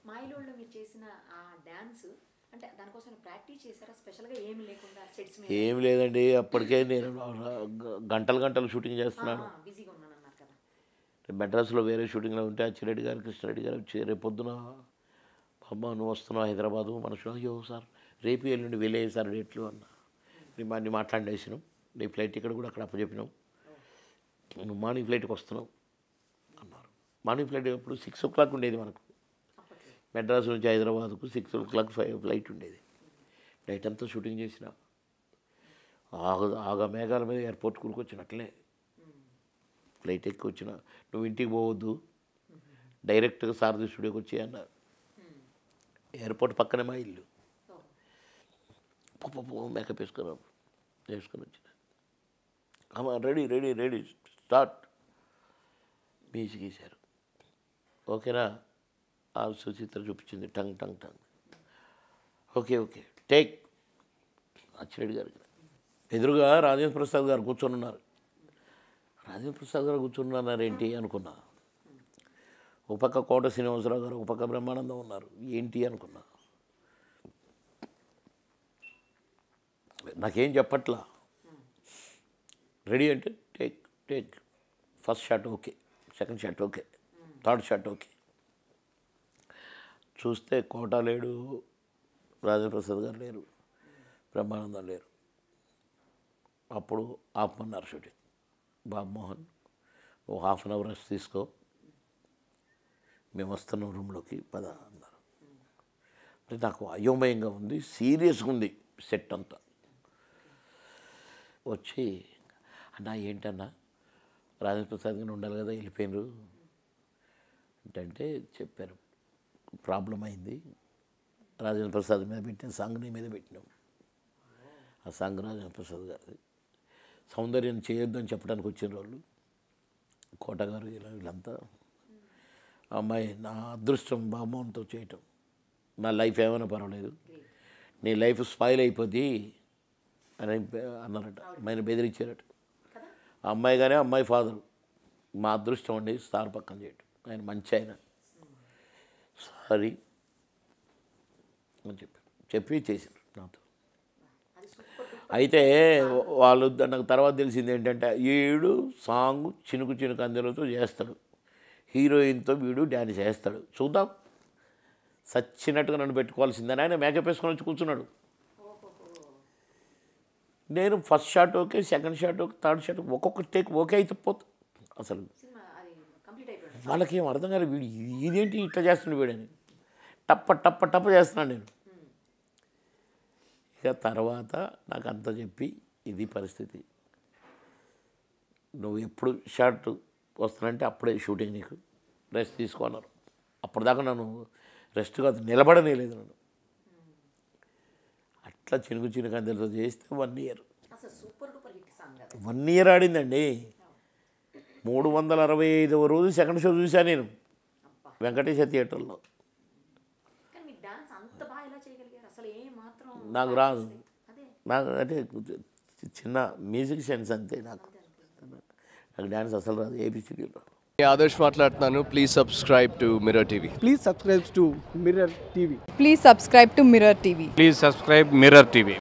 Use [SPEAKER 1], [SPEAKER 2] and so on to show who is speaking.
[SPEAKER 1] స్మైలోల్లో మీరు చేసిన ఆ డాన్స్ అంటే దానికోసం ప్రాక్టీస్ చేశారా స్పెషల్గా ఏమి లేకుండా సెట్స్ మీద
[SPEAKER 2] ఏం లేదండి అప్పటికే నేను గ- గంటలు గంటలు షూటింగ్ చేస్తున్నాను
[SPEAKER 1] బిజీగా ఉన్నాను అన్నారు కదా
[SPEAKER 2] మెడ్రాస్లో వేరే షూటింగ్లో ఉంటే అచ్చిరెడ్డి గారు కృష్ణారెడ్డి గారు వచ్చి రేపు పొద్దున అమ్మ నువ్వు వస్తున్నావు హైదరాబాదు మనుషులు అయ్యో సార్ రేపు ఎల్లుండి వెళ్ళే సార్ డేట్లు అన్న మేము అన్ని మాట్లాడేసినాం నీ ఫ్లైట్ టికెట్ కూడా అక్కడ అప్పచెప్పినాం నువ్వు మార్నింగ్ ఫ్లైట్కి వస్తున్నావు అన్నారు మార్నింగ్ ఫ్లైట్ ఎప్పుడు సిక్స్ ఓ క్లాక్ ఉండేది మనకు
[SPEAKER 1] అప్పట్లో
[SPEAKER 2] మెడ్రాస్ నుంచి హైదరాబాద్కు six o'clock five flight ఉండేది నైట్ అంతా షూటింగ్ చేసిన ఆగ ఆగ మేఘాల మీద ఎయిర్పోర్ట్ కూరుకొచ్చినట్లే ఫ్లైట్ ఎక్కి వచ్చిన నువ్వు ఇంటికి పోవద్దు డైరెక్ట్గా సారథి స్టూడియోకి వచ్చి అన్నారు ఎయిర్పోర్ట్ పక్కనే మా ఇల్లు
[SPEAKER 1] ఓ
[SPEAKER 2] పప్పు మేకప్ వేసుకున్నాం వేసుకొని వచ్చిన అమ్మా ready ready ready start music వేశారు ఓకేనా ఆ సుచిత్ర చూపించింది టంగ్ టంగ్ టంగ్ ఓకే ఓకే టేక్ అచ్చిరెడ్డి గారికి ఎదురుగా రాజేంద్ర ప్రసాద్ గారు కూర్చొని ఉన్నారు రాజేంద్ర ప్రసాద్ గారు కూర్చొని ఉన్నారేంటి అనుకున్నా ఒక పక్క కోట శ్రీనివాసరావు గారు ఒక పక్క బ్రహ్మానందం ఉన్నారు ఏంటి అనుకున్నా నాకేం చెప్పట్లా రెడీ అంటే take take first shot okay second shot okay third shot okay చూస్తే కోట లేడు రాజేంద్ర ప్రసాద్ గారు లేరు బ్రహ్మానందం లేరు అప్పుడు ఆపమన్నారు షూటింగ్ బాబుమోహన్ నువ్వు హాఫ్ అన్ అవర్ రెస్ట్ తీసుకో మేము వస్తున్నాం రూమ్లోకి పద అన్నారు అంటే నాకు అయోమయంగా ఉంది సీరియస్గా ఉంది సెట్ అంతా వచ్చి అన్నా ఏంటన్నా రాజేంద్ర ప్రసాద్ గారు ఉండాలి కదా వెళ్ళిపోయినారు అంటే చెప్పారు ప్రాబ్లం అయింది రాజేంద్ర ప్రసాద్ మీద పెట్టిన సాంగ్ నీ మీద పెట్టినాం ఆ సాంగ్ రాజేంద్ర ప్రసాద్ గారిది సౌందర్యం చేయొద్దని చెప్పడానికి వచ్చిన వాళ్ళు కోట గారు ఇలా వీళ్ళంతా ఆ అమ్మాయి నా అదృష్టం బామ్మతో చేయటం నా లైఫ్ ఏమైనా పర్వాలేదు నీ లైఫ్ స్పాయిల్ అయిపోద్ది అని అన్నారట ఆయన బెదిరించారట
[SPEAKER 1] కదా
[SPEAKER 2] ఆ అమ్మాయి కానీ అమ్మాయి ఫాదర్ మా అదృష్టం అండి సార్ పక్కన చేయటం ఆయన మంచి ఆయన సారీ అని చెప్పారు చెప్పి చేశారు నాతో
[SPEAKER 1] అది సూపర్
[SPEAKER 2] అయితే వాళ్ళు నాకు తర్వాత తెలిసింది ఏంటంటే వీడు సాంగ్ చినుకు చినుకు అందరితో చేస్తాడు హీరోయిన్తో వీడు డ్యాన్స్ చేస్తాడు చూద్దాం సచ్చినట్టుగా నన్ను పెట్టుకోవాల్సిందని ఆయన మేకప్ వేసుకొని వచ్చి కూర్చున్నాడు నేను first shot okay second shot okay third shot ఒక్కొక్క టేక్ ఓకే అయితే పోతుంది అసలు
[SPEAKER 1] సినిమా అది కంప్లీట్ అయిపోయింది
[SPEAKER 2] వాళ్ళకి ఏం అర్థం కాలేదు వీడు ఇదేంటి ఇట్లా చేస్తున్నాడు వీడని టప్ప టప్ప టప్ప చేస్తున్నాను నేను ఇక తర్వాత నాకు అంత చెప్పి ఇది పరిస్థితి నువ్వు ఎప్పుడు షార్ట్ వస్తానంటే అప్పుడే షూటింగ్ నీకు రెస్ట్ తీసుకోన్నారు అప్పటిదాకా నన్ను రెస్ట్ కాదు నిలబడనేలేదు నన్ను అట్లా చినుకు చినుకు అందరితో చేస్తే వన్ ఇయర్
[SPEAKER 1] అసలు సూపర్ డూపర్ హిట్ సాంగ్ అది
[SPEAKER 2] వన్ ఇయర్ ఆడిందండి మూడు వందల అరవై ఐదవ రోజు సెకండ్ షో చూశాను నేను
[SPEAKER 1] అబ్బా
[SPEAKER 2] వెంకటేశ్వర థియేటర్లో
[SPEAKER 1] కానీ మీ డాన్స్ అంత బాగా ఎలా చేయగలిగారు అసలు ఏ మాత్రం
[SPEAKER 2] నాకు రాదు
[SPEAKER 1] అదే
[SPEAKER 2] నాకు అంటే చిన్న మ్యూజిక్ సెన్స్ అంతే నాకు నాకు డ్యాన్స్ అసలు రాదు ఏబిసిడీలో
[SPEAKER 3] ఆదర్శ్ మాట్లాడుతున్నాను please subscribe to Mirror TV
[SPEAKER 4] Please subscribe to Mirror TV.
[SPEAKER 5] Please subscribe to Mirror TV.
[SPEAKER 6] Please subscribe Mirror TV.